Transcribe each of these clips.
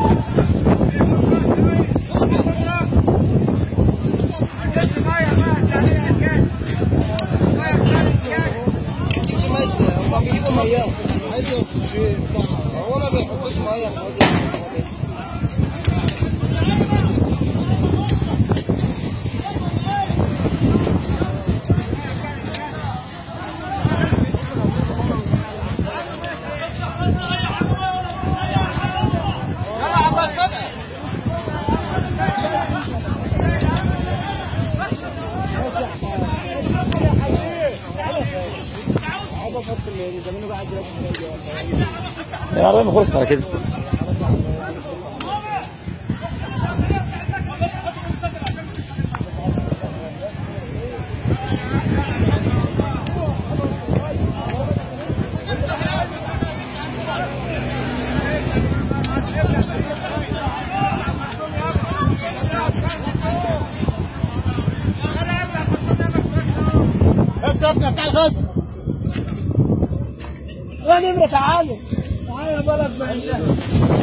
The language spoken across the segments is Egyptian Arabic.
يجيش ميه هم بيجيبوا ميه عايز اكسجين هو ما بيحطوش ميه في هذه الحوادث يا رب خلصنا على كده انت يا ابني بتاع الغزل يا نمرة تعالوا تعالى بلد ما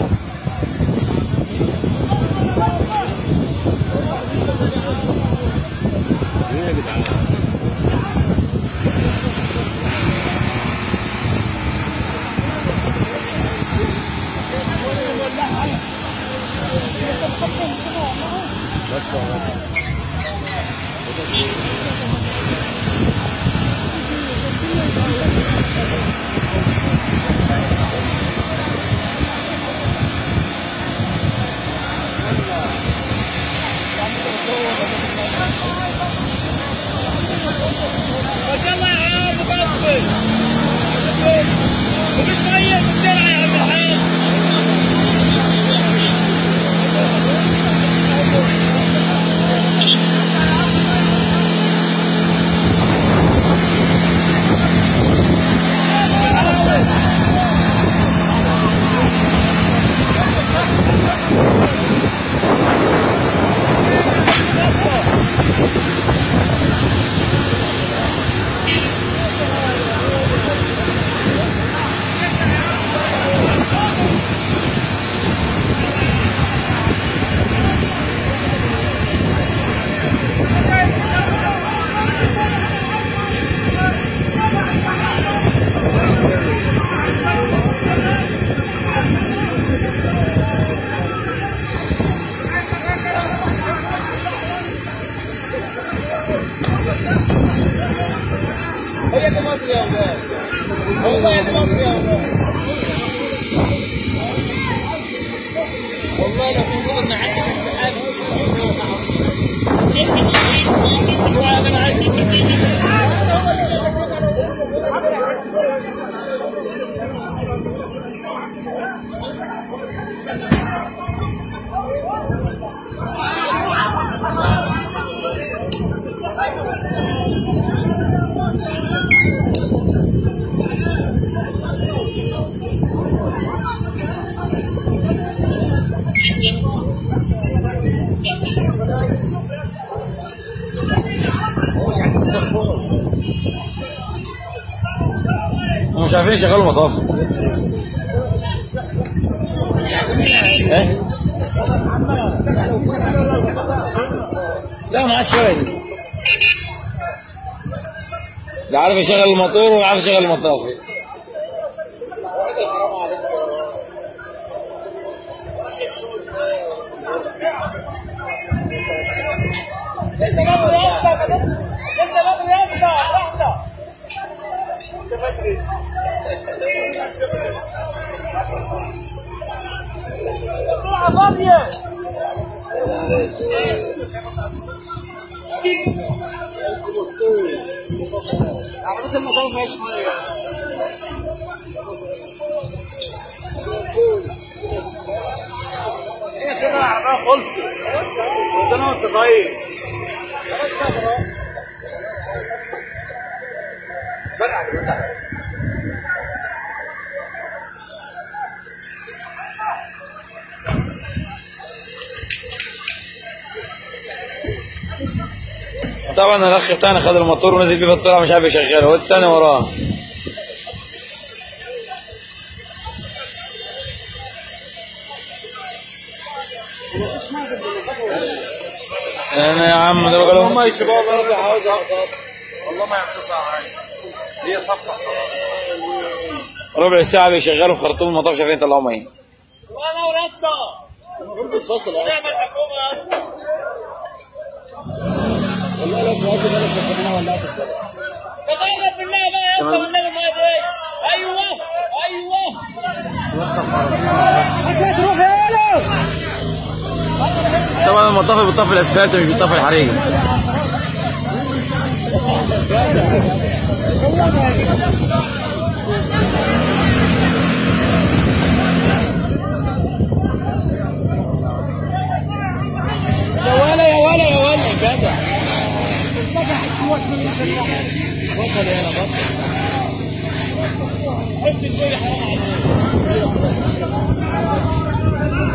هي دي مصر يا اولاد والله دي مصر يا اولاد والله لو كنت قلنا عندي من هم مش عارفين يشغلوا مطاف ايه لا معاش شويه دي ده عارف يشغل الموتور وما عارف يشغل المطاف لسه بدري يا لسه بدري يا واحده لسه بدري الطلعه فاضيه عربية المطار فيها شوية هي كده العربية خلصت كل سنة وانت طيب طبعا الاخ بتاعنا خد الموتور ونزل بيه في الطلعه مش عارف يشغله والتاني وراه انا يا عم ده راجل ما يشبه برضه عاوز والله ما يعملوا حاجه هي صفقه ربع ساعة بيشغلوا في خرطوم المطار مش عارفين يطلعوا مية وانا وراسنا المفروض بتفصل اصلا نعمل حكومه يا اسطى والله لو في وقت بالك فكرنا ولا هتفضل تغرب بالله بقى يا اسطى والنبي ما دي ايوه ايوه طبعا المطافي بتطفي الاسفلت مش بتطفي الحريق يا ولا يا ولا يا ولا جدع بطل يا انا بطل